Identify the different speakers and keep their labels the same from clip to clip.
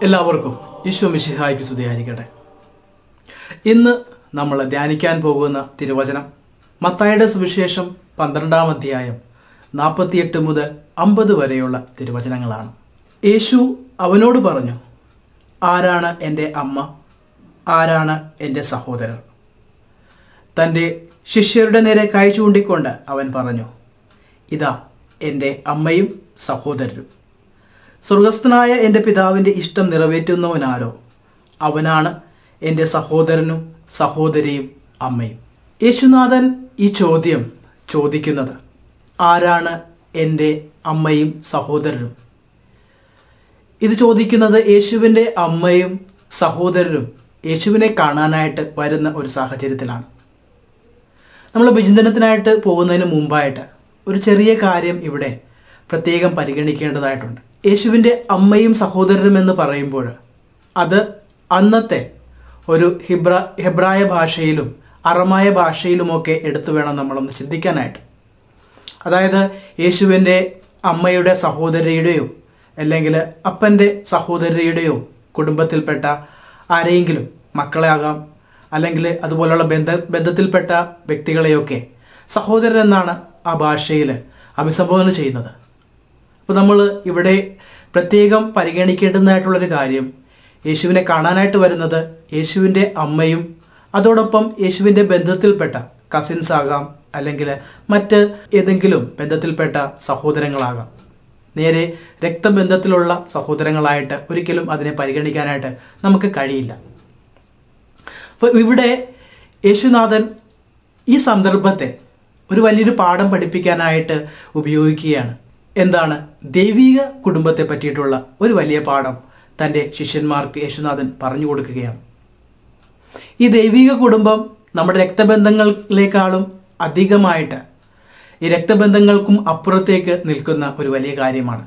Speaker 1: എല്ലാവർക്കും ഈശോ മിശിഹായ്ക്ക് സ്തുതിയായിരിക്കട്ടെ ഇന്ന് നമ്മൾ ധ്യാനിക്കാൻ പോകുന്ന തിരുവചനം മത്തായുടെ സുവിശേഷം പന്ത്രണ്ടാം അധ്യായം നാൽപ്പത്തിയെട്ട് മുതൽ അമ്പത് വരെയുള്ള തിരുവചനങ്ങളാണ് യേശു അവനോട് പറഞ്ഞു ആരാണ് എൻ്റെ അമ്മ ആരാണ് എൻ്റെ സഹോദരർ തൻ്റെ ശിഷ്യരുടെ നേരെ കൈ ചൂണ്ടിക്കൊണ്ട് അവൻ പറഞ്ഞു ഇതാ എൻ്റെ അമ്മയും സഹോദരരും സ്വർഗസ്ഥനായ എൻ്റെ പിതാവിൻ്റെ ഇഷ്ടം നിറവേറ്റുന്നവനാരോ അവനാണ് എൻ്റെ സഹോദരനും സഹോദരിയും അമ്മയും യേശുനാഥൻ ഈ ചോദ്യം ചോദിക്കുന്നത് ആരാണ് എൻ്റെ അമ്മയും സഹോദരനും ഇത് ചോദിക്കുന്നത് യേശുവിൻ്റെ അമ്മയും സഹോദരരും യേശുവിനെ കാണാനായിട്ട് വരുന്ന ഒരു സാഹചര്യത്തിലാണ് നമ്മൾ വിചിന്തനത്തിനായിട്ട് പോകുന്നതിന് മുമ്പായിട്ട് ഒരു ചെറിയ കാര്യം ഇവിടെ പ്രത്യേകം പരിഗണിക്കേണ്ടതായിട്ടുണ്ട് യേശുവിൻ്റെ അമ്മയും സഹോദരനും എന്ന് പറയുമ്പോൾ അത് അന്നത്തെ ഒരു ഹിബ്ര ഹെബ്രായ ഭാഷയിലും അറമായ ഭാഷയിലുമൊക്കെ എടുത്തു വേണം നമ്മളൊന്ന് ചിന്തിക്കാനായിട്ട് അതായത് യേശുവിൻ്റെ അമ്മയുടെ സഹോദരിയുടെയോ അല്ലെങ്കിൽ അപ്പൻ്റെ സഹോദരിയുടെയോ കുടുംബത്തിൽപ്പെട്ട ആരെയെങ്കിലും മക്കളെ ആകാം അല്ലെങ്കിൽ അതുപോലുള്ള ബന്ധ ബന്ധത്തിൽപ്പെട്ട വ്യക്തികളെയൊക്കെ സഹോദരൻ എന്നാണ് ആ ഭാഷയിൽ അഭിസംബോധന ചെയ്യുന്നത് അപ്പോൾ നമ്മൾ ഇവിടെ പ്രത്യേകം പരിഗണിക്കേണ്ടതായിട്ടുള്ളൊരു കാര്യം യേശുവിനെ കാണാനായിട്ട് വരുന്നത് യേശുവിൻ്റെ അമ്മയും അതോടൊപ്പം യേശുവിൻ്റെ ബന്ധത്തിൽപ്പെട്ട കസിൻസ് ആകാം അല്ലെങ്കിൽ മറ്റ് ഏതെങ്കിലും ബന്ധത്തിൽപ്പെട്ട സഹോദരങ്ങളാകാം നേരെ രക്തബന്ധത്തിലുള്ള സഹോദരങ്ങളായിട്ട് ഒരിക്കലും അതിനെ പരിഗണിക്കാനായിട്ട് നമുക്ക് കഴിയില്ല അപ്പോൾ ഇവിടെ യേശുനാഥൻ ഈ സന്ദർഭത്തെ ഒരു വലിയൊരു പാഠം പഠിപ്പിക്കാനായിട്ട് ഉപയോഗിക്കുകയാണ് എന്താണ് ദൈവിക കുടുംബത്തെ പറ്റിയിട്ടുള്ള ഒരു വലിയ പാഠം തൻ്റെ ശിഷ്യന്മാർക്ക് യേശുനാഥൻ പറഞ്ഞു കൊടുക്കുകയാണ് ഈ ദൈവിക കുടുംബം നമ്മുടെ രക്തബന്ധങ്ങളിലേക്കാളും അധികമായിട്ട് ഈ രക്തബന്ധങ്ങൾക്കും അപ്പുറത്തേക്ക് നിൽക്കുന്ന ഒരു വലിയ കാര്യമാണ്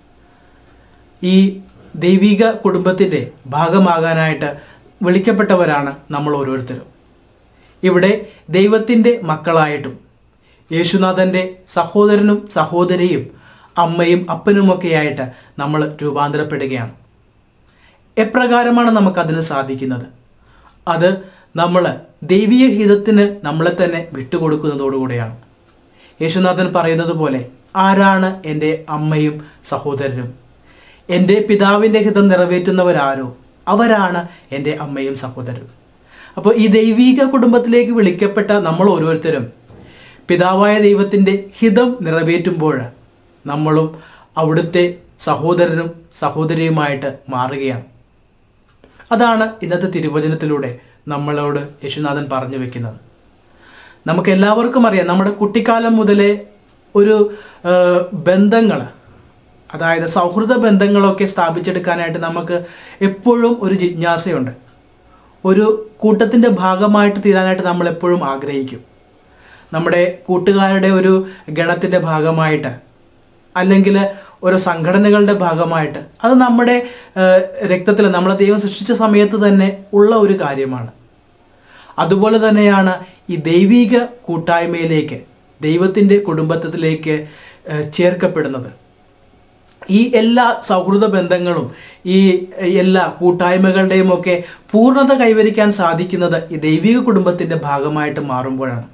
Speaker 1: ഈ ദൈവിക കുടുംബത്തിൻ്റെ ഭാഗമാകാനായിട്ട് വിളിക്കപ്പെട്ടവരാണ് നമ്മൾ ഓരോരുത്തരും ഇവിടെ ദൈവത്തിൻ്റെ മക്കളായിട്ടും യേശുനാഥൻ്റെ സഹോദരനും സഹോദരിയും അമ്മയും അപ്പനുമൊക്കെയായിട്ട് നമ്മൾ രൂപാന്തരപ്പെടുകയാണ് എപ്രകാരമാണ് നമുക്കതിന് സാധിക്കുന്നത് അത് നമ്മൾ ദൈവീയ ഹിതത്തിന് നമ്മളെ തന്നെ വിട്ടുകൊടുക്കുന്നതോടുകൂടെയാണ് യേശുനാഥൻ പറയുന്നത് പോലെ ആരാണ് എൻ്റെ അമ്മയും സഹോദരനും എൻ്റെ പിതാവിൻ്റെ ഹിതം നിറവേറ്റുന്നവരാരോ അവരാണ് എൻ്റെ അമ്മയും സഹോദരനും അപ്പോൾ ഈ ദൈവീക കുടുംബത്തിലേക്ക് വിളിക്കപ്പെട്ട നമ്മൾ ഓരോരുത്തരും പിതാവായ ദൈവത്തിൻ്റെ ഹിതം നിറവേറ്റുമ്പോൾ നമ്മളും അവിടുത്തെ സഹോദരനും സഹോദരിയുമായിട്ട് മാറുകയാണ് അതാണ് ഇന്നത്തെ തിരുവചനത്തിലൂടെ നമ്മളോട് യേശുനാഥൻ പറഞ്ഞു വെക്കുന്നത് നമുക്ക് എല്ലാവർക്കും അറിയാം നമ്മുടെ കുട്ടിക്കാലം മുതലേ ഒരു ബന്ധങ്ങൾ അതായത് സൗഹൃദ ബന്ധങ്ങളൊക്കെ സ്ഥാപിച്ചെടുക്കാനായിട്ട് നമുക്ക് എപ്പോഴും ഒരു ജിജ്ഞാസയുണ്ട് ഒരു കൂട്ടത്തിൻ്റെ ഭാഗമായിട്ട് തീരാനായിട്ട് നമ്മൾ എപ്പോഴും ആഗ്രഹിക്കും നമ്മുടെ കൂട്ടുകാരുടെ ഒരു ഗണത്തിൻ്റെ ഭാഗമായിട്ട് അല്ലെങ്കിൽ ഓരോ സംഘടനകളുടെ ഭാഗമായിട്ട് അത് നമ്മുടെ രക്തത്തിൽ നമ്മളെ ദൈവം സൃഷ്ടിച്ച സമയത്ത് തന്നെ ഉള്ള ഒരു കാര്യമാണ് അതുപോലെ തന്നെയാണ് ഈ ദൈവിക കൂട്ടായ്മയിലേക്ക് ദൈവത്തിൻ്റെ കുടുംബത്തിലേക്ക് ചേർക്കപ്പെടുന്നത് ഈ എല്ലാ സൗഹൃദ ബന്ധങ്ങളും ഈ എല്ലാ കൂട്ടായ്മകളുടെയും ഒക്കെ പൂർണ്ണത കൈവരിക്കാൻ സാധിക്കുന്നത് ഈ ദൈവിക കുടുംബത്തിൻ്റെ ഭാഗമായിട്ട് മാറുമ്പോഴാണ്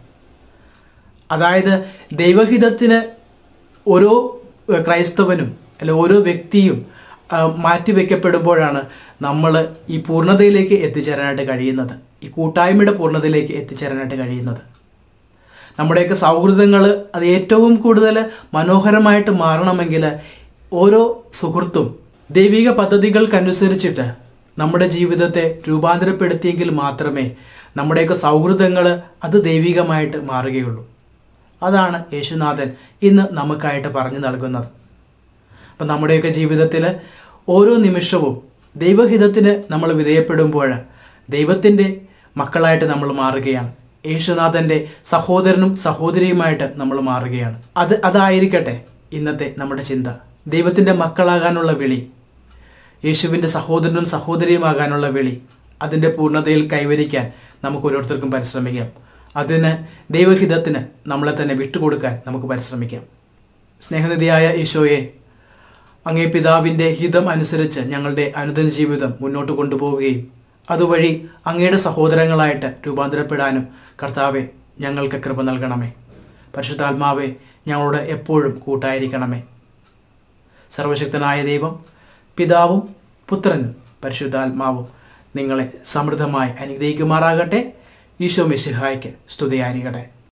Speaker 1: അതായത് ദൈവഹിതത്തിന് ഓരോ ക്രൈസ്തവനും അല്ല ഓരോ വ്യക്തിയും മാറ്റിവെക്കപ്പെടുമ്പോഴാണ് നമ്മൾ ഈ പൂർണ്ണതയിലേക്ക് എത്തിച്ചേരാനായിട്ട് കഴിയുന്നത് ഈ കൂട്ടായ്മയുടെ പൂർണ്ണതയിലേക്ക് എത്തിച്ചേരാനായിട്ട് കഴിയുന്നത് നമ്മുടെയൊക്കെ സൗഹൃദങ്ങൾ അത് ഏറ്റവും കൂടുതൽ മനോഹരമായിട്ട് മാറണമെങ്കിൽ ഓരോ സുഹൃത്തും ദൈവിക പദ്ധതികൾക്കനുസരിച്ചിട്ട് നമ്മുടെ ജീവിതത്തെ രൂപാന്തരപ്പെടുത്തിയെങ്കിൽ മാത്രമേ നമ്മുടെയൊക്കെ സൗഹൃദങ്ങൾ അത് ദൈവികമായിട്ട് മാറുകയുള്ളൂ അതാണ് യേശുനാഥൻ ഇന്ന് നമുക്കായിട്ട് പറഞ്ഞു നൽകുന്നത് അപ്പം നമ്മുടെയൊക്കെ ജീവിതത്തിൽ ഓരോ നിമിഷവും ദൈവഹിതത്തിന് നമ്മൾ വിധേയപ്പെടുമ്പോൾ ദൈവത്തിൻ്റെ മക്കളായിട്ട് നമ്മൾ മാറുകയാണ് യേശുനാഥൻ്റെ സഹോദരനും സഹോദരിയുമായിട്ട് നമ്മൾ മാറുകയാണ് അത് അതായിരിക്കട്ടെ ഇന്നത്തെ നമ്മുടെ ചിന്ത ദൈവത്തിൻ്റെ മക്കളാകാനുള്ള വിളി യേശുവിൻ്റെ സഹോദരനും സഹോദരിയുമാകാനുള്ള വിളി അതിൻ്റെ പൂർണ്ണതയിൽ കൈവരിക്കാൻ നമുക്ക് ഓരോരുത്തർക്കും പരിശ്രമിക്കാം അതിന് ദൈവഹിതത്തിന് നമ്മളെ തന്നെ വിട്ടുകൊടുക്കാൻ നമുക്ക് പരിശ്രമിക്കാം സ്നേഹനിധിയായ ഈശോയെ അങ്ങേ പിതാവിൻ്റെ ഹിതം അനുസരിച്ച് ഞങ്ങളുടെ അനുദിന ജീവിതം മുന്നോട്ട് കൊണ്ടുപോവുകയും അതുവഴി അങ്ങയുടെ സഹോദരങ്ങളായിട്ട് രൂപാന്തരപ്പെടാനും കർത്താവെ ഞങ്ങൾക്ക് കൃപ നൽകണമേ പരിശുദ്ധാത്മാവെ ഞങ്ങളോട് എപ്പോഴും കൂട്ടായിരിക്കണമേ സർവശക്തനായ ദൈവം പിതാവും പുത്രനും പരിശുദ്ധാത്മാവും നിങ്ങളെ സമൃദ്ധമായി അനുഗ്രഹിക്കുമാറാകട്ടെ ഈശോ മിശിഹായ്ക്ക് സ്തുതിയായിരിക്കട്ടെ